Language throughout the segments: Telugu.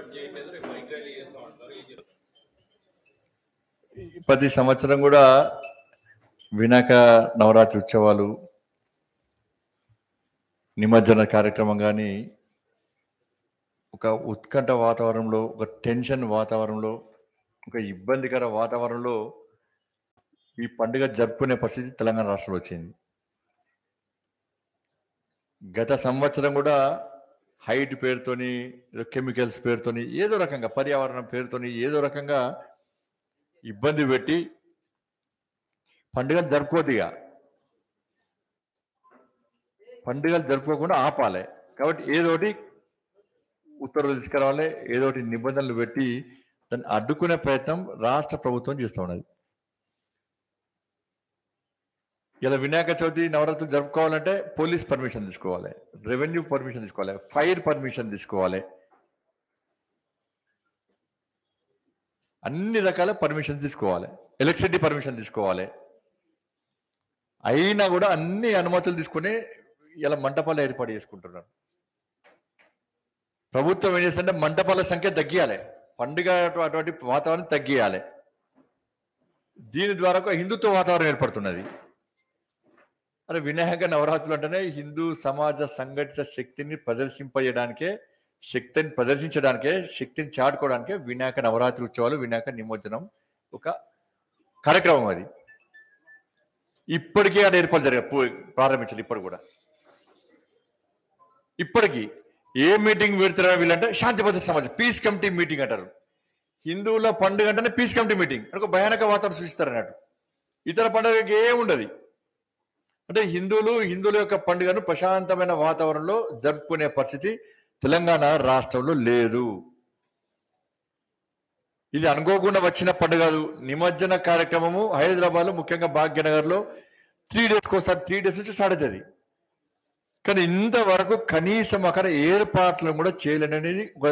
ఏర్పాటు చేయట్లేదు రేపు బైక్ ర్యాలీ చేస్తాం అంటారు ఏం చెప్తారు ప్రతి సంవత్సరం కూడా వినాయక నవరాత్రి ఉత్సవాలు నిమజ్జన కార్యక్రమం కానీ ఒక ఉత్కంఠ వాతావరణంలో ఒక టెన్షన్ వాతావరణంలో ఒక ఇబ్బందికర వాతావరణంలో ఈ పండుగ జరుపుకునే పరిస్థితి తెలంగాణ రాష్ట్రంలో వచ్చింది గత సంవత్సరం కూడా హైట్ పేరుతోని ఏదో కెమికల్స్ పేరుతోని ఏదో రకంగా పర్యావరణం పేరుతోని ఏదో రకంగా ఇబ్బంది పెట్టి పండుగలు జరుపుకోవద్దు ఇక పండుగలు జరుపుకోకుండా ఆపాలి కాబట్టి ఏదోటి ఉత్తర్వులు తీసుకురావాలి ఏదోటి నిబంధనలు పెట్టి దాన్ని అడ్డుకునే ప్రయత్నం రాష్ట్ర ప్రభుత్వం చేస్తూ ఉన్నది ఇలా వినాయక చవితి నవరాత్రులు జరుపుకోవాలంటే పోలీస్ పర్మిషన్ తీసుకోవాలి రెవెన్యూ పర్మిషన్ తీసుకోవాలి ఫైర్ పర్మిషన్ తీసుకోవాలి అన్ని రకాల పర్మిషన్ తీసుకోవాలి ఎలక్ట్రిసిటీ పర్మిషన్ తీసుకోవాలి అయినా కూడా అన్ని అనుమతులు తీసుకుని ఇలా మంటపాలు ఏర్పాటు చేసుకుంటున్నారు ప్రభుత్వం ఏం చేస్తుంటే మంటపాల సంఖ్య తగ్గియాలి పండుగ అటు- అటువంటి వాతావరణం తగ్గియాలి దీని ద్వారా ఒక హిందుత్వ వాతావరణం ఏర్పడుతున్నది అరే వినాయక నవరాత్రులు అంటేనే హిందూ సమాజ సంఘటిత శక్తిని ప్రదర్శింపజేయడానికే శక్తిని ప్రదర్శించడానికే శక్తిని చాటుకోవడానికే వినాయక నవరాత్రి ఉత్సవాలు వినాయక నిమజ్జనం ఒక కార్యక్రమం అది ఇప్పటికే అది ఏర్పాటు జరిగా ప్రారంభించారు ఇప్పుడు కూడా ఇప్పటికీ ఏ మీటింగ్ పెడతారో వీళ్ళంటే శాంతి భద్రత సమాజం పీస్ కమిటీ మీటింగ్ అంటారు హిందువుల పండుగ అంటేనే పీస్ కమిటీ మీటింగ్ అంటే ఒక భయానక వాతావరణం సృష్టిస్తారు అన్నట్టు ఇతర పండుగకి ఏముండదు అంటే హిందువులు హిందువుల యొక్క పండుగను ప్రశాంతమైన వాతావరణంలో జరుపుకునే పరిస్థితి తెలంగాణ రాష్ట్రంలో లేదు ఇది అనుకోకుండా వచ్చిన పండుగ కాదు నిమజ్జన కార్యక్రమము హైదరాబాద్ లో ముఖ్యంగా భాగ్యనగర్ లో త్రీ డేస్ ఒకసారి త్రీ డేస్ నుంచి స్టార్ట్ అవుతుంది కానీ ఇంతవరకు కనీసం అక్కడ ఏర్పాట్లను కూడా చేయలేననేది ఒక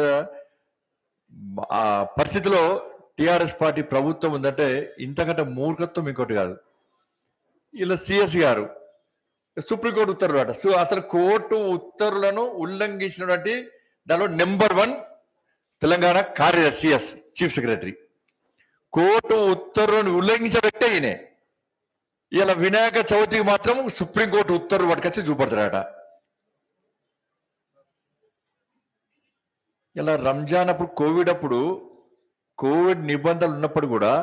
ఆ పరిస్థితిలో టిఆర్ఎస్ పార్టీ ప్రభుత్వం ఉందంటే ఇంతకంటే మూర్ఖత్వం ఇంకోటి కాదు ఇలా సిఎస్ గారు సుప్రీంకోర్టు ఉత్తర్వులు అట సో అసలు కోర్టు ఉత్తర్వులను ఉల్లంఘించినటువంటి దానిలో నెంబర్ వన్ తెలంగాణ కార్యదర్శి సిఎస్ చీఫ్ సెక్రటరీ కోర్టు ఉత్తర్వులను ఉల్లంఘించే వ్యక్తే ఈయనే ఇలా వినాయక చవితికి మాత్రం సుప్రీంకోర్టు ఉత్తర్వులు పట్టుకొచ్చి చూపడతారట ఇలా రంజాన్ అప్పుడు కోవిడ్ అప్పుడు కోవిడ్ నిబంధనలు ఉన్నప్పుడు కూడా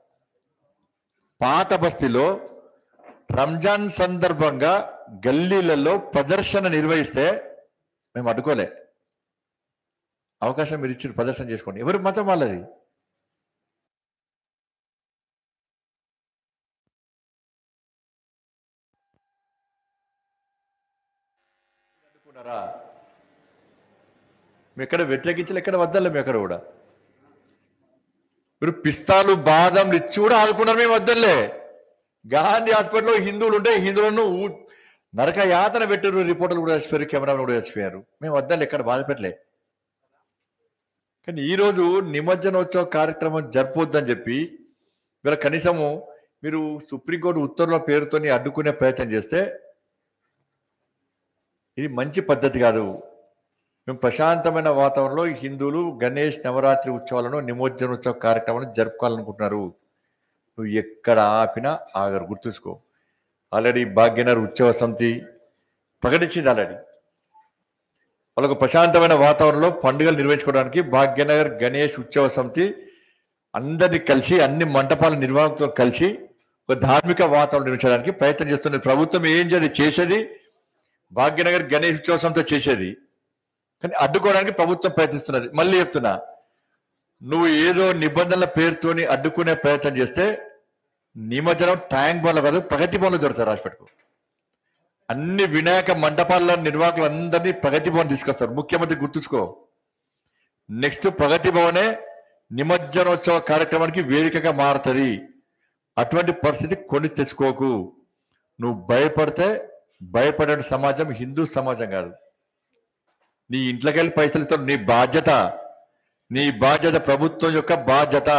పాత బస్తీలో రంజాన్ సందర్భంగా గల్లీలలో ప్రదర్శన నిర్వహిస్తే మేము అడ్డుకోలే అవకాశం మీరు ఇచ్చిన ప్రదర్శన చేసుకోండి ఎవరి మతం వాళ్ళది అడ్డుకున్నారా మీ ఎక్కడ వ్యతిరేకించలే ఎక్కడ వద్దలే మీ ఎక్కడ కూడా మీరు పిస్తాలు బాదంలు ఇచ్చి కూడా ఆదుకున్నారు మేము వద్దలే గాంధీ హాస్పిటల్లో హిందువులు ఉంటే హిందువులను ఊ- నరక యాతన పెట్టారు రిపోర్టర్లు కూడా చచ్చిపోయారు కెమెరాలు కూడా చచ్చిపోయారు మేము వద్దాలి ఎక్కడ బాధ పెట్టలే కానీ ఈరోజు నిమజ్జనోత్సవ కార్యక్రమం జరపొద్దని చెప్పి వీళ్ళ కనీసము మీరు సుప్రీంకోర్టు ఉత్తర్వుల పేరుతోని అడ్డుకునే ప్రయత్నం చేస్తే ఇది మంచి పద్ధతి కాదు మేము ప్రశాంతమైన వాతావరణంలో హిందువులు గణేష్ నవరాత్రి ఉత్సవాలను నిమజ్జనోత్సవ కార్యక్రమాలను జరుపుకోవాలనుకుంటున్నారు నువ్వు ఎక్కడ ఆపినా ఆగరు గుర్తుంచుకో ఆల్రెడీ భాగ్యనగర్ ఉత్సవ సమితి ప్రకటించింది ఆల్రెడీ వాళ్ళకు ప్రశాంతమైన వాతావరణంలో పండుగలు నిర్వహించుకోవడానికి భాగ్యనగర్ గణేష్ ఉత్సవ సమితి అందరినీ కలిసి అన్ని మంటపాల నిర్వాహకులతో కలిసి ఒక ధార్మిక వాతావరణం నిర్మించడానికి ప్రయత్నం చేస్తున్నది ప్రభుత్వం ఏం చేది చేసేది భాగ్యనగర్ గణేష్ ఉత్సవ సమితి చేసేది కానీ అడ్డుకోవడానికి ప్రభుత్వం ప్రయత్నిస్తున్నది మళ్ళీ చెప్తున్నా నువ్వు ఏదో నిబంధనల పేరుతోని అడ్డుకునే ప్రయత్నం చేస్తే నిమజ్జనం ట్యాంక్ బండ్లో కాదు ప్రగతి భవన్లో దొరుకుతారు రాసిపెట్టుకో అన్ని వినాయక మండపాల నిర్వాహకులు అందరినీ ప్రగతి భవన్ తీసుకొస్తారు ముఖ్యమంత్రి గుర్తుంచుకో నెక్స్ట్ ప్రగతి భవనే నిమజ్జనోత్సవ కార్యక్రమానికి వేదికగా మారుతుంది అటువంటి పరిస్థితి కొని తెచ్చుకోకు నువ్వు భయపడితే భయపడే సమాజం హిందూ సమాజం కాదు నీ ఇంట్లోకి వెళ్ళి పైసలు ఇస్తావు నీ బాధ్యత నీ బాధ్యత ప్రభుత్వం యొక్క బాధ్యత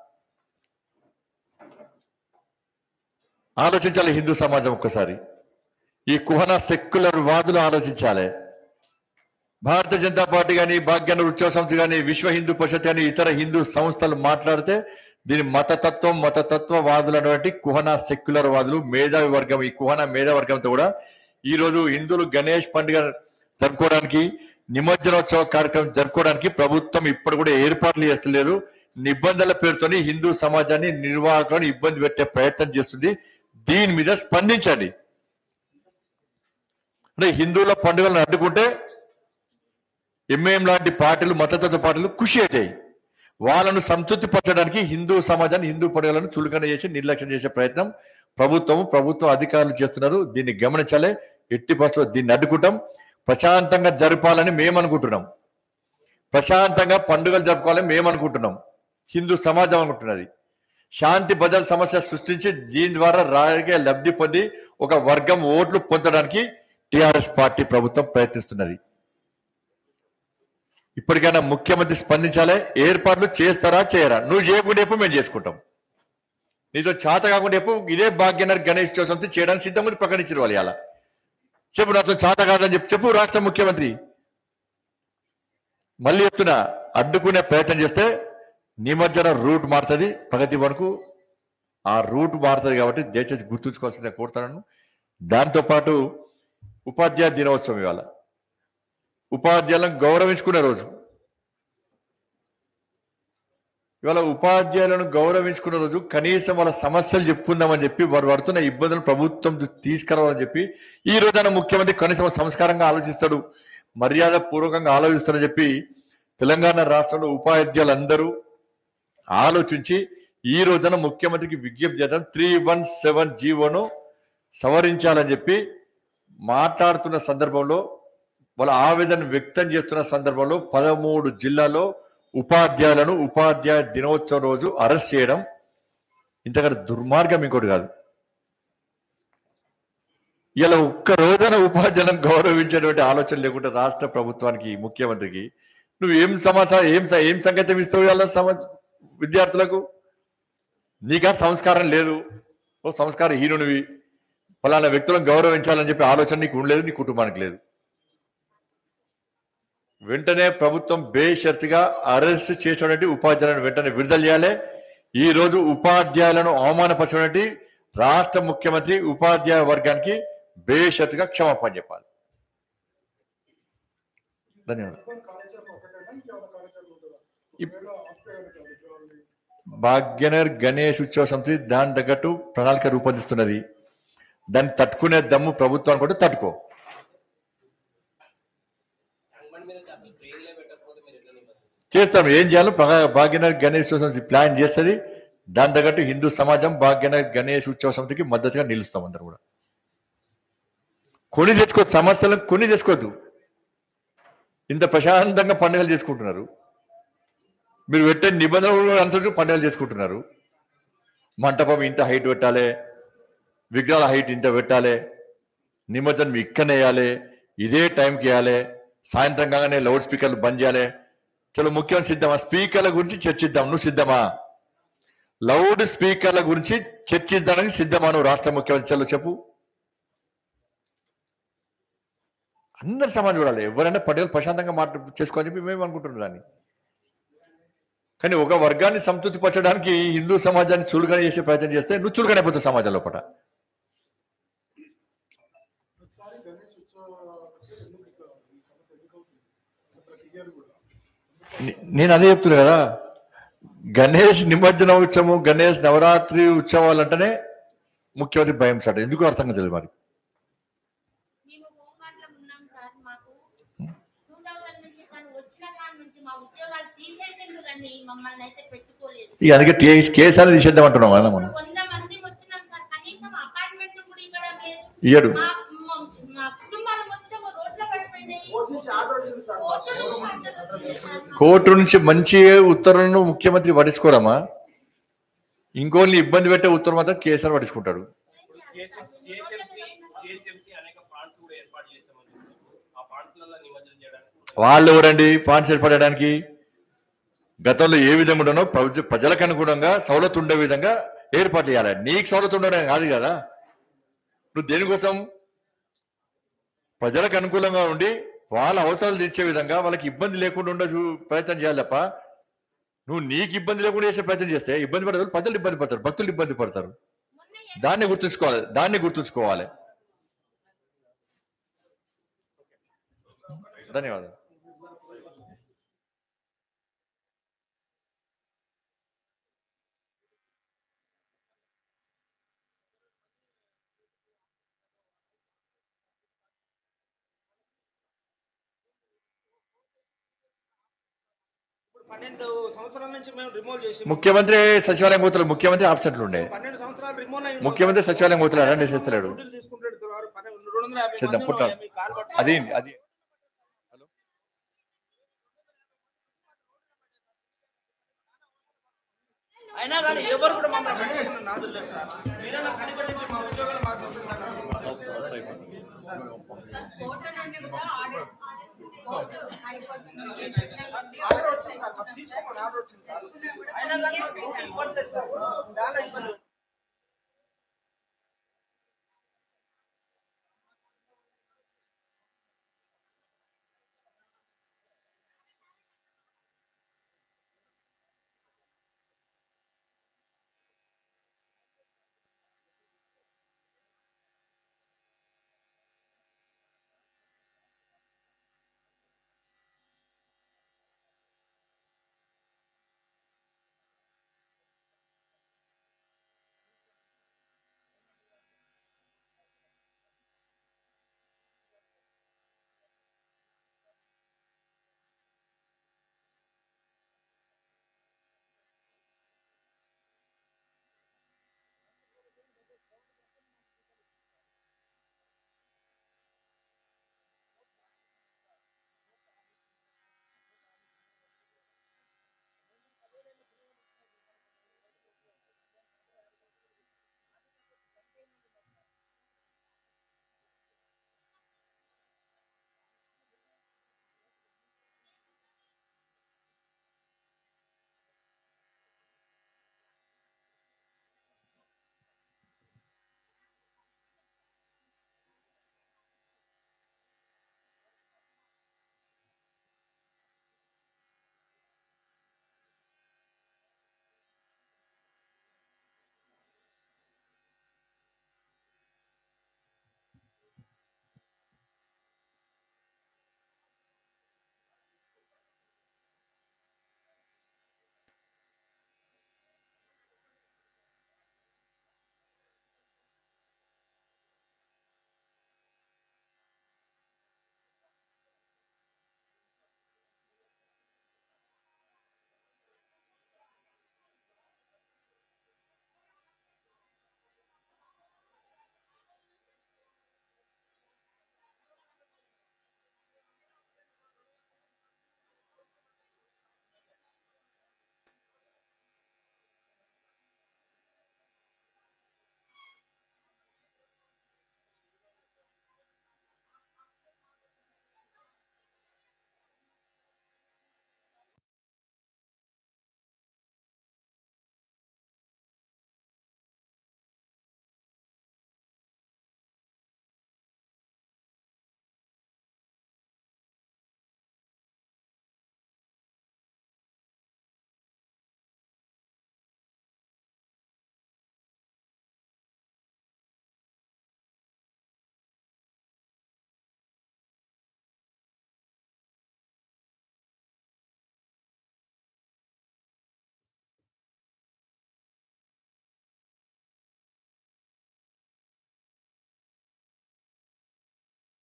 ఆలోచించాలి హిందూ సమాజం ఒక్కసారి ఈ కుహన సెక్యులర్ వాదులు ఆలోచించాలి భారతీయ జనతా పార్టీ కానీ భాగ్యాన ఉత్సవ సంస్థ కానీ విశ్వ హిందూ పరిషత్ కానీ ఇతర హిందూ సంస్థలు మాట్లాడితే దీని మతతత్వం మతతత్వవాదులు అనేటువంటి కుహన సెక్యులర్ వాదులు మేధావి వర్గం ఈ కుహన మేధావి వర్గంతో కూడా ఈ రోజు హిందువులు గణేష్ పండుగ జరుపుకోవడానికి నిమజ్జనోత్సవ కార్యక్రమం జరుపుకోవడానికి ప్రభుత్వం ఇప్పుడు కూడా ఏర్పాట్లు చేస్తలేదు నిబంధనల పేరుతోని హిందూ సమాజాన్ని నిర్వాహకులను ఇబ్బంది పెట్టే ప్రయత్నం చేస్తుంది దీని మీద స్పందించండి అంటే హిందువుల పండుగలను అడ్డుకుంటే ఎంఏఎం లాంటి పార్టీలు మతతత్వ పార్టీలు కృషి అవుతాయి వాళ్ళను సంతృప్తి పరచడానికి హిందూ సమాజాన్ని హిందూ పండుగలను చులకన చేసి నిర్లక్ష్యం చేసే ప్రయత్నం ప్రభుత్వం ప్రభుత్వ అధికారులు చేస్తున్నారు దీన్ని గమనించాలి ఎట్టి పరిస్థితుల్లో దీన్ని అడ్డుకుంటాం ప్రశాంతంగా జరపాలని మేము అనుకుంటున్నాం ప్రశాంతంగా పండుగలు జరుపుకోవాలని మేము అనుకుంటున్నాం హిందూ సమాజం అనుకుంటున్నది శాంతి భద్రత సమస్య సృష్టించి దీని ద్వారా రాజకీయ లబ్ధి పొంది ఒక వర్గం ఓట్లు పొందడానికి టిఆర్ఎస్ పార్టీ ప్రభుత్వం ప్రయత్నిస్తున్నది ఇప్పటికైనా ముఖ్యమంత్రి స్పందించాలి ఏర్పాట్లు చేస్తారా చేయరా నువ్వు చేయకుండా చెప్పు మేము చేసుకుంటాం నీతో చేత కాకుండా చెప్పు ఇదే భాగ్యనగర్ గణేష్ చవితి చేయడానికి సిద్ధమని ప్రకటించారు వాళ్ళు ఇలా చెప్పు నాతో చేత కాదని చెప్పు చెప్పు రాష్ట్ర ముఖ్యమంత్రి మళ్ళీ చెప్తున్నా అడ్డుకునే ప్రయత్నం చేస్తే నిమజ్జన రూట్ మారుతుంది ప్రగతి వరకు ఆ రూట్ మారుతుంది కాబట్టి దయచేసి గుర్తుంచుకోవాల్సిందే కోరుతాను దాంతోపాటు ఉపాధ్యాయ దినోత్సవం ఇవాళ ఉపాధ్యాయులను గౌరవించుకునే రోజు ఇవాళ ఉపాధ్యాయులను గౌరవించుకున్న రోజు కనీసం వాళ్ళ సమస్యలు చెప్పుకుందామని చెప్పి వారు పడుతున్న ఇబ్బందులు ప్రభుత్వం దృష్టికి తీసుకురావాలని చెప్పి ఈ రోజున ముఖ్యమంత్రి కనీసం సంస్కారంగా ఆలోచిస్తాడు మర్యాద పూర్వకంగా ఆలోచిస్తాడని చెప్పి తెలంగాణ రాష్ట్రంలో ఉపాధ్యాయులందరూ ఆలోచించి ఈ రోజున ముఖ్యమంత్రికి విజ్ఞప్తి చేద్దాం త్రీ వన్ సెవెన్ జీవోను సవరించాలని చెప్పి మాట్లాడుతున్న సందర్భంలో వాళ్ళ ఆవేదన వ్యక్తం చేస్తున్న సందర్భంలో పదమూడు జిల్లాలో ఉపాధ్యాయులను ఉపాధ్యాయ దినోత్సవం రోజు అరెస్ట్ చేయడం ఇంతకంటే దుర్మార్గం ఇంకోటి కాదు ఇలా ఒక్క రోజున ఉపాధ్యాయులను గౌరవించేటువంటి ఆలోచన లేకుండా రాష్ట్ర ప్రభుత్వానికి ముఖ్యమంత్రికి నువ్వు ఏం సమాచారం ఏం స- ఏం సంకేతం ఇస్తావు ఇవాళ సమ విద్యార్థులకు నీకా సంస్కారం లేదు ఓ సంస్కార హీనునివి ఫలానా వ్యక్తులను గౌరవించాలని చెప్పి ఆలోచన నీకు ఉండలేదు నీ కుటుంబానికి లేదు వెంటనే ప్రభుత్వం బేషరతుగా అరెస్ట్ చేసినటువంటి ఉపాధ్యాయులను వెంటనే విడుదల చేయాలి ఈ రోజు ఉపాధ్యాయులను అవమానపరిచినటువంటి రాష్ట్ర ముఖ్యమంత్రి ఉపాధ్యాయ వర్గానికి బేషరతుగా క్షమాపణ చెప్పాలి ధన్యవాదాలు ఇవ్వని కార్యాచరణ ఒకటేనా ఇంకేమైనా కార్యాచరణ ఉంటుందా ఒకవేళ ఆప్తే కనుక విగ్రహాన్ని భాగ్యనగర్ గణేష్ ఉత్సవ సమితి దాని తగ్గట్టు ప్రణాళిక రూపొందిస్తున్నది దాన్ని తట్టుకునే దమ్ము ప్రభుత్వాన్ని కూడా తట్టుకో ట్యాంక్ మీద అసలు ట్రైన్లే పెట్టకపోతే మీరు ఎట్లా నింపారు చేస్తాం ఏం చేయాలో భా- భాగ్యనగర్ గణేష్ ఉత్సవ సమితి ప్లాన్ చేస్తుంది దాని తగ్గట్టు హిందూ సమాజం భాగ్యనగర్ గణేష్ ఉత్సవ సమితికి మద్దతుగా నిలుస్తాం అందరూ కూడా కొని తెచ్చుకోవద్దు సమస్యలను కొని తెచ్చుకోవద్దు ఇంత ప్రశాంతంగా పండుగలు చేసుకుంటున్నారు మీరు పెట్టే నిబంధనలు అనుసరించి పండుగలు చేసుకుంటున్నారు మంటపం ఇంత హైట్ పెట్టాలి విగ్రహాల హైట్ ఇంత పెట్టాలి నిమజ్జనం ఇక్కడనే వేయాలి ఇదే టైంకి వేయాలి సాయంత్రం కాగానే లౌడ్ స్పీకర్లు బంద్ చేయాలి చలో ముఖ్యం సిద్ధమా స్పీకర్ల గురించి చర్చిద్దాం నువ్వు సిద్ధమా లౌడ్ స్పీకర్ల గురించి చర్చిద్దానికి సిద్ధమా నువ్వు రాష్ట్ర ముఖ్యమంత్రి చలో చెప్పు అందరు సమాజం చూడాలి ఎవరైనా పండుగలు ప్రశాంతంగా మాట చేసుకోని చెప్పి మేము అనుకుంటున్నాం దాన్ని కానీ ఒక వర్గాన్ని సంతృప్తి పరచడానికి హిందూ సమాజాన్ని చులుకన చేసే ప్రయత్నం చేస్తే నువ్వు చులుకన అయిపోతావు సమాజం లోపల ప్రతిసారి గణేష్ ఉత్సవాలకి ఎందుకు ఇట్లా ఈ సమస్య ఎందుకు అవుతుంది ప్రతి ఇయర్ కూడా నే- నేను అదే చెప్తున్నా కదా గణేష్ నిమజ్జన ఉత్సవం గణేష్ నవరాత్రి ఉత్సవాలు అంటేనే ముఖ్యమంత్రి భయం సార్ ఎందుకు అర్థం కాదు మరి మేము హోంగార్డ్లో ఉన్నాం సార్ మాకు టూ థౌజండ్ నుంచి తను వచ్చిన కాడ నుంచి మా ఉద్యోగాలు తీసేసిండు కానీ మమ్మల్ని అయితే పెట్టుకోలేదు ఇక అందుకే టీ- కేసాలు తీసేద్దాం అంటున్నాం కదా మనం ఇప్పుడు వంద మంది వచ్చినాం సార్ కనీసం అపార్ట్మెంట్ కూడా ఇక్కడ లేదు ఇయ్యడు మా మా- మా కుటుంబాలు మొత్తం రోడ్ల పడిపోయినాయి కోర్టు నుంచి ఆర్డర్ వచ్చింది సార్ కోర్టు నుంచి ఆర్డర్ వచ్చింది సార్ మాకు. కోర్టు నుంచి మంచి ఉత్తర్వులను ముఖ్యమంత్రి పట్టించుకోరమ్మా ఇంకోళ్ళని ఇబ్బంది పెట్టే ఉత్తర్వు మాత్రం కేసీఆర్ పట్టించుకుంటాడు జిహెచ్ఎంసీ జిహెచ్ఎంసీ అనేక పాండ్స్ కూడా ఏర్పాటు చేస్తామని ఆ పాండ్స్లలో నిమజ్జనం చేయడానికి వాళ్ళు ఎవరండి పాయింట్స్ ఏర్పడడానికి గతంలో ఏ విధంగా ఉండనో ప్రజ- ప్రజలకు అనుగుణంగా సౌలత్ ఉండే విధంగా ఏర్పాటు చేయాలి నీకు సౌలత్ ఉండడం కాదు కదా నువ్వు దేనికోసం ప్రజలకు అనుకూలంగా ఉండి వాళ్ళ అవసరాలు తీర్చే విధంగా వాళ్ళకి ఇబ్బంది లేకుండా ఉండే చూ- ప్రయత్నం చేయాలి తప్ప నువ్వు నీకు ఇబ్బంది లేకుండా చేసే ప్రయత్నం చేస్తే ఇబ్బంది పడతారు ప్రజలు ఇబ్బంది పడతారు భక్తులు ఇబ్బంది పడతారు మొన్న దాన్ని గుర్తుంచుకోవాలి దాన్ని గుర్తుంచుకోవాలి ధన్యవాదాలు ఇప్పుడు పన్నెండు సంవత్సరాల నుంచి మేము రిమూవ్ చేసి ముఖ్యమంత్రి సచివాలయం కూతురు ముఖ్యమంత్రి ఆబ్సెంట్లు ఉండే పన్నెండు సంవత్సరాలు రిమూవ్ అయ్యి ముఖ్యమంత్రి సచివాలయం కూతురు అరెంట్ చేస్తలేడు డ్యూటీలు తీసుకుంటాడు పన్నెండు రెండు వందల యాభై చేద్దాం, మంది పుట్టాలి. ఉన్నాం. మీ కాలు పట్టుకొని అది అది అయినా కానీ ఎవరు కూడా మమ్మల్ని పట్టించుకున్న నాదులు లేరు సార్ మీరైనా కనిపెట్టించి మా ఉద్యోగాలు మాకు ఇస్తారు సార్ కోర్టు నుండి కూడా ఆర్డర్ కోర్టు హైకోర్టు నుండి ఆర్డర్ వచ్చింది సార్ మాకు తీసుకోమని ఆర్డర్ వచ్చింది సార్ అయినా కానీ మాకు ఇవ్వట్లేదు సార్ చాలా ఇబ్బంది